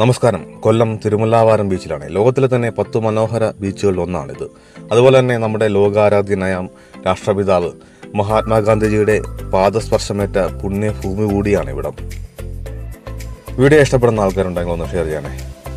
നമസ്കാരം കൊല്ലം തിരുമുല്ലാവാരം ബീച്ചിലാണ് ലോകത്തിലെ തന്നെ പത്തു മനോഹര ബീച്ചുകളിൽ ഒന്നാണിത് അതുപോലെ തന്നെ നമ്മുടെ ലോകാരാധ്യനായ രാഷ്ട്രപിതാവ് മഹാത്മാഗാന്ധിജിയുടെ പാദസ്പർശമേറ്റ പുണ്യഭൂമി കൂടിയാണ് ഇവിടം വീഡിയോ ഇഷ്ടപ്പെടുന്ന ആൾക്കാരുണ്ടെങ്കിൽ ഒന്ന് ഷെയർ ചെയ്യണേ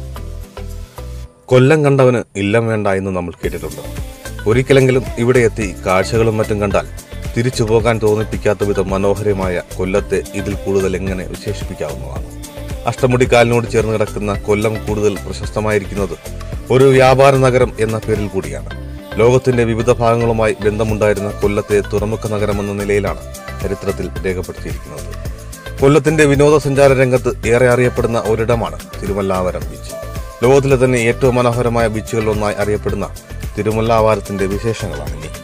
കൊല്ലം കണ്ടവന് ഇല്ലം വേണ്ട എന്ന് നമ്മൾ കേട്ടിട്ടുണ്ട് ഒരിക്കലെങ്കിലും ഇവിടെ എത്തി കാഴ്ചകളും മറ്റും കണ്ടാൽ തിരിച്ചു പോകാൻ തോന്നിപ്പിക്കാത്ത വിധം മനോഹരമായ കൊല്ലത്തെ ഇതിൽ കൂടുതൽ എങ്ങനെ വിശേഷിപ്പിക്കാവുന്നതാണ് അഷ്ടമുടിക്കാലിനോട് ചേർന്ന് കിടക്കുന്ന കൊല്ലം കൂടുതൽ പ്രശസ്തമായിരിക്കുന്നത് ഒരു വ്യാപാര നഗരം എന്ന പേരിൽ കൂടിയാണ് ലോകത്തിന്റെ വിവിധ ഭാഗങ്ങളുമായി ബന്ധമുണ്ടായിരുന്ന കൊല്ലത്തെ തുറമുഖ നഗരം എന്ന നിലയിലാണ് ചരിത്രത്തിൽ രേഖപ്പെടുത്തിയിരിക്കുന്നത് കൊല്ലത്തിന്റെ വിനോദസഞ്ചാര രംഗത്ത് ഏറെ അറിയപ്പെടുന്ന ഒരിടമാണ് തിരുമല്ലാവരം ബീച്ച് ലോകത്തിലെ തന്നെ ഏറ്റവും മനോഹരമായ ബീച്ചുകളിലൊന്നായി അറിയപ്പെടുന്ന തിരുമല്ലാവാരത്തിന്റെ വിശേഷങ്ങളാണ് ഇനി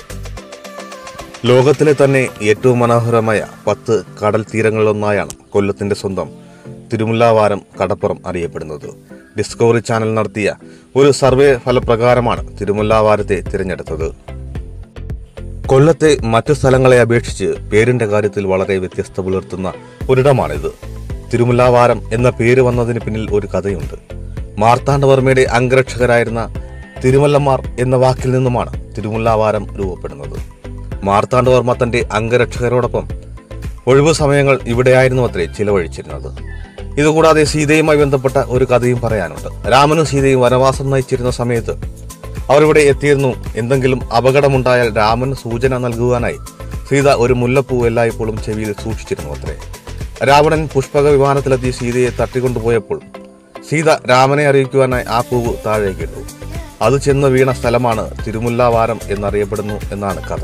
ലോകത്തിലെ തന്നെ ഏറ്റവും മനോഹരമായ പത്ത് കടൽ തീരങ്ങളിലൊന്നായാണ് കൊല്ലത്തിന്റെ സ്വന്തം തിരുമുല്ലാവാരം കടപ്പുറം അറിയപ്പെടുന്നത് ഡിസ്കവറി ചാനൽ നടത്തിയ ഒരു സർവേ ഫലപ്രകാരമാണ് തിരുമുല്ലാവാരത്തെ തിരഞ്ഞെടുത്തത് കൊല്ലത്തെ മറ്റു സ്ഥലങ്ങളെ അപേക്ഷിച്ച് പേരിന്റെ കാര്യത്തിൽ വളരെ വ്യത്യസ്ത പുലർത്തുന്ന ഒരിടമാണിത് തിരുമുല്ലാവാരം എന്ന പേര് വന്നതിന് പിന്നിൽ ഒരു കഥയുണ്ട് മാർത്താണ്ഡവർമ്മയുടെ അംഗരക്ഷകരായിരുന്ന തിരുമല്ലമാർ എന്ന വാക്കിൽ നിന്നുമാണ് തിരുമുല്ലാവാരം രൂപപ്പെടുന്നത് മാർത്താണ്ഡവർമ്മ തന്റെ അംഗരക്ഷകരോടൊപ്പം ഒഴിവു സമയങ്ങൾ ഇവിടെയായിരുന്നു അത്രേ ചിലവഴിച്ചിരുന്നത് ഇതുകൂടാതെ സീതയുമായി ബന്ധപ്പെട്ട ഒരു കഥയും പറയാനുണ്ട് രാമനും സീതയും വനവാസം നയിച്ചിരുന്ന സമയത്ത് അവർ ഇവിടെ എത്തിയിരുന്നു എന്തെങ്കിലും അപകടമുണ്ടായാൽ രാമന് സൂചന നൽകുവാനായി സീത ഒരു മുല്ലപ്പൂ എല്ലായ്പ്പോഴും ചെവിയിൽ സൂക്ഷിച്ചിരുന്നു അത്രേ രാവണൻ പുഷ്പക വിമാനത്തിലെത്തി സീതയെ തട്ടിക്കൊണ്ടുപോയപ്പോൾ സീത രാമനെ അറിയിക്കുവാനായി ആ പൂവ് താഴേക്കിട്ടു അത് ചെന്ന് വീണ സ്ഥലമാണ് തിരുമുല്ലാവാരം എന്നറിയപ്പെടുന്നു എന്നാണ് കഥ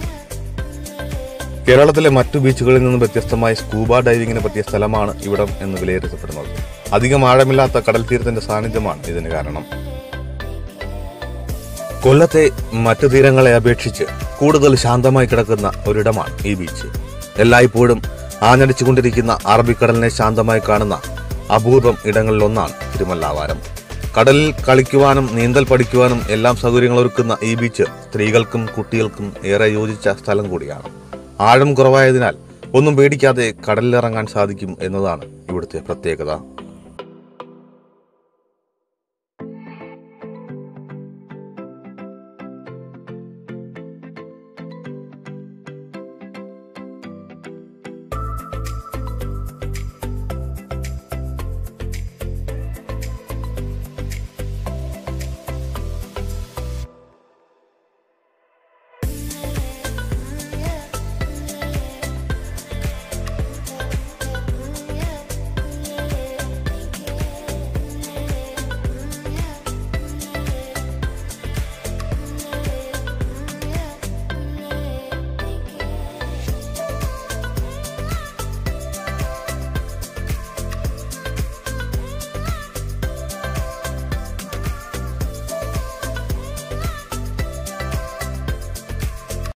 കേരളത്തിലെ മറ്റു ബീച്ചുകളിൽ നിന്നും വ്യത്യസ്തമായി സ്കൂബ ഡൈവിങ്ങിന് പറ്റിയ സ്ഥലമാണ് ഇവിടം എന്ന് വിലയിരുത്തപ്പെടുന്നത് അധികം ആഴമില്ലാത്ത കടൽ തീരത്തിന്റെ സാന്നിധ്യമാണ് ഇതിന് കാരണം കൊല്ലത്തെ മറ്റു തീരങ്ങളെ അപേക്ഷിച്ച് കൂടുതൽ ശാന്തമായി കിടക്കുന്ന ഒരിടമാണ് ഈ ബീച്ച് എല്ലായ്പ്പോഴും ആഞ്ഞടിച്ചുകൊണ്ടിരിക്കുന്ന അറബിക്കടലിനെ ശാന്തമായി കാണുന്ന അപൂർവം ഇടങ്ങളിലൊന്നാണ് തിരുമല്ലാവാരം കടലിൽ കളിക്കുവാനും നീന്തൽ പഠിക്കുവാനും എല്ലാം സൗകര്യങ്ങളൊരുക്കുന്ന ഈ ബീച്ച് സ്ത്രീകൾക്കും കുട്ടികൾക്കും ഏറെ യോജിച്ച സ്ഥലം കൂടിയാണ് ആഴം കുറവായതിനാൽ ഒന്നും പേടിക്കാതെ കടലിലിറങ്ങാൻ സാധിക്കും എന്നതാണ് ഇവിടുത്തെ പ്രത്യേകത